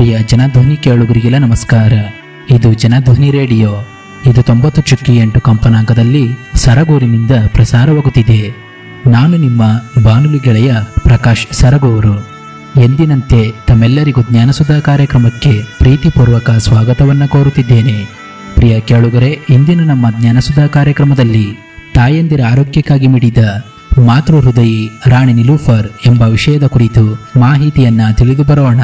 ಪ್ರಿಯ ಜನಧ್ವನಿ ಕೇಳುಗರಿಗೆಲ್ಲ ನಮಸ್ಕಾರ ಇದು ಜನಧ್ವನಿ ರೇಡಿಯೋ ಇದು ತೊಂಬತ್ತು ಚುಕ್ಕಿ ಎಂಟು ಕಂಪನಾಂಕದಲ್ಲಿ ಸರಗೂರಿನಿಂದ ಪ್ರಸಾರವಾಗುತ್ತಿದೆ ನಾನು ನಿಮ್ಮ ಬಾನುಲಿ ಗೆಳೆಯ ಪ್ರಕಾಶ್ ಸರಗೂರು ಎಂದಿನಂತೆ ತಮ್ಮೆಲ್ಲರಿಗೂ ಜ್ಞಾನಸುಧಾ ಕಾರ್ಯಕ್ರಮಕ್ಕೆ ಪ್ರೀತಿಪೂರ್ವಕ ಸ್ವಾಗತವನ್ನು ಕೋರುತ್ತಿದ್ದೇನೆ ಪ್ರಿಯ ಕೇಳುಗರೆ ಇಂದಿನ ನಮ್ಮ ಜ್ಞಾನಸುಧಾ ಕಾರ್ಯಕ್ರಮದಲ್ಲಿ ತಾಯಂದಿರ ಆರೋಗ್ಯಕ್ಕಾಗಿ ಮಿಡಿದ ಮಾತೃ ಹೃದಯಿ ರಾಣಿ ನಿಲೂಫರ್ ಎಂಬ ವಿಷಯದ ಕುರಿತು ಮಾಹಿತಿಯನ್ನ ತಿಳಿದು ಬರೋಣ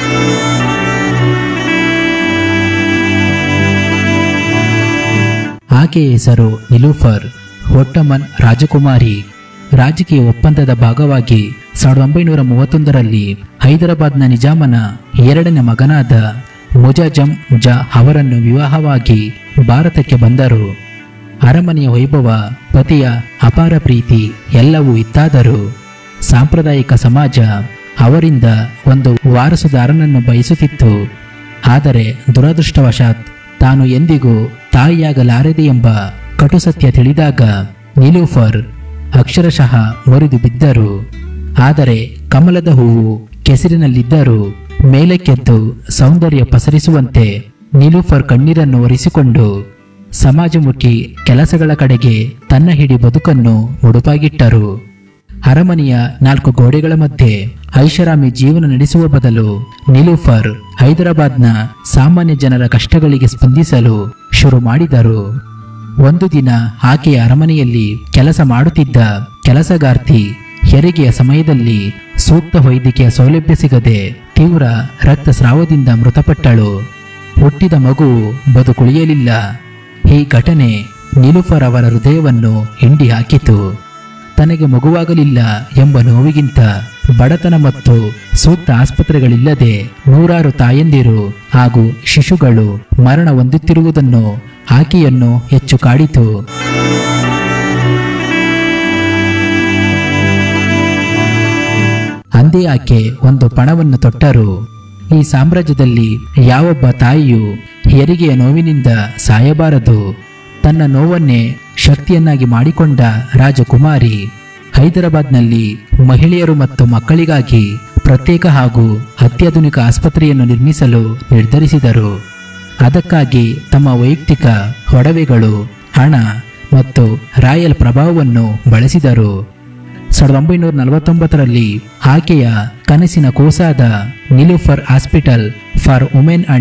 ಆಕೆಯ ಹೆಸರು ನಿಲೂಫರ್ ಒಟ್ಟಮನ್ ರಾಜಕುಮಾರಿ ರಾಜಕೀಯ ಒಪ್ಪಂದದ ಭಾಗವಾಗಿ ಸಾವಿರದ ಒಂಬೈನೂರ ಮೂವತ್ತೊಂದರಲ್ಲಿ ಹೈದರಾಬಾದ್ನ ನಿಜಾಮನ ಎರಡನೇ ಮಗನಾದ ಮುಜಾಜಂ ಜಾ ಅವರನ್ನು ವಿವಾಹವಾಗಿ ಭಾರತಕ್ಕೆ ಬಂದರು ಅರಮನೆಯ ವೈಭವ ಪತಿಯ ಅಪಾರ ಪ್ರೀತಿ ಎಲ್ಲವೂ ಇತ್ತಾದರೂ ಸಾಂಪ್ರದಾಯಿಕ ಸಮಾಜ ಅವರಿಂದ ಒಂದು ವಾರಸುದಾರನನ್ನು ಬಯಸುತ್ತಿತ್ತು ಆದರೆ ದುರದೃಷ್ಟವಶಾತ್ ತಾನು ಎಂದಿಗೂ ತಾಯಿಯಾಗಲಾರದೆ ಎಂಬ ಕಟು ಸತ್ಯ ತಿಳಿದಾಗ ನಿಲೂಫರ್ ಅಕ್ಷರಶಃ ಮುರಿದು ಬಿದ್ದರು ಆದರೆ ಕಮಲದ ಹೂವು ಕೆಸರಿನಲ್ಲಿದ್ದರೂ ಮೇಲಕ್ಕೆದ್ದು ಸೌಂದರ್ಯ ಪಸರಿಸುವಂತೆ ನಿಲೂಫರ್ ಕಣ್ಣೀರನ್ನು ಒರೆಸಿಕೊಂಡು ಸಮಾಜಮುಖಿ ಕೆಲಸಗಳ ಕಡೆಗೆ ತನ್ನ ಹಿಡಿ ಬದುಕನ್ನು ಮುಡುಪಾಗಿಟ್ಟರು ಅರಮನೆಯ ನಾಲ್ಕು ಗೋಡೆಗಳ ಮಧ್ಯೆ ಐಷಾರಾಮಿ ಜೀವನ ನಡೆಸುವ ಬದಲು ನಿಲೂಫರ್ ಹೈದರಾಬಾದ್ನ ಸಾಮಾನ್ಯ ಜನರ ಕಷ್ಟಗಳಿಗೆ ಸ್ಪಂದಿಸಲು ಶುರು ಮಾಡಿದರು ಒಂದು ದಿನ ಆಕೆಯ ಅರಮನೆಯಲ್ಲಿ ಕೆಲಸ ಮಾಡುತ್ತಿದ್ದ ಕೆಲಸಗಾರ್ತಿ ಹೆರಿಗೆಯ ಸಮಯದಲ್ಲಿ ಸೂಕ್ತ ವೈದ್ಯಕೀಯ ಸೌಲಭ್ಯ ಸಿಗದೆ ತೀವ್ರ ರಕ್ತಸ್ರಾವದಿಂದ ಮೃತಪಟ್ಟಳು ಹುಟ್ಟಿದ ಮಗು ಬದುಕುಳಿಯಲಿಲ್ಲ ಈ ಘಟನೆ ನಿಲುಫರ್ ಅವರ ಹೃದಯವನ್ನು ಹಿಂಡಿ ಹಾಕಿತು ತನಗೆ ಮಗುವಾಗಲಿಲ್ಲ ಎಂಬ ನೋವಿಗಿಂತ ಬಡತನ ಮತ್ತು ಸೂಕ್ತ ಆಸ್ಪತ್ರೆಗಳಿಲ್ಲದೆ ನೂರಾರು ತಾಯಂದಿರು ಹಾಗೂ ಶಿಶುಗಳು ಮರಣ ಹೊಂದುತ್ತಿರುವುದನ್ನು ಆಕೆಯನ್ನು ಹೆಚ್ಚು ಕಾಡಿತು ಅಂದೇ ಆಕೆ ಒಂದು ಪಣವನ್ನು ತೊಟ್ಟರು ಈ ಸಾಮ್ರಾಜ್ಯದಲ್ಲಿ ಯಾವೊಬ್ಬ ತಾಯಿಯು ಹೆರಿಗೆಯ ನೋವಿನಿಂದ ಸಾಯಬಾರದು ತನ್ನ ನೋವನ್ನೇ ಶಕ್ತಿಯನ್ನಾಗಿ ಮಾಡಿಕೊಂಡ ರಾಜಕುಮಾರಿ ಹೈದರಾಬಾದ್ನಲ್ಲಿ ಮಹಿಳೆಯರು ಮತ್ತು ಮಕ್ಕಳಿಗಾಗಿ ಪ್ರತ್ಯೇಕ ಹಾಗೂ ಅತ್ಯಾಧುನಿಕ ಆಸ್ಪತ್ರೆಯನ್ನು ನಿರ್ಮಿಸಲು ನಿರ್ಧರಿಸಿದರು ಅದಕ್ಕಾಗಿ ತಮ್ಮ ವೈಯಕ್ತಿಕ ಒಡವೆಗಳು ಹಣ ಮತ್ತು ರಾಯಲ್ ಪ್ರಭಾವವನ್ನು ಬಳಸಿದರು ಸಾವಿರದ ಒಂಬೈನೂರ ನಲವತ್ತೊಂಬತ್ತರಲ್ಲಿ ಆಕೆಯ ಕನಸಿನ ಕೂಸಾದ Niloufer hospital for women and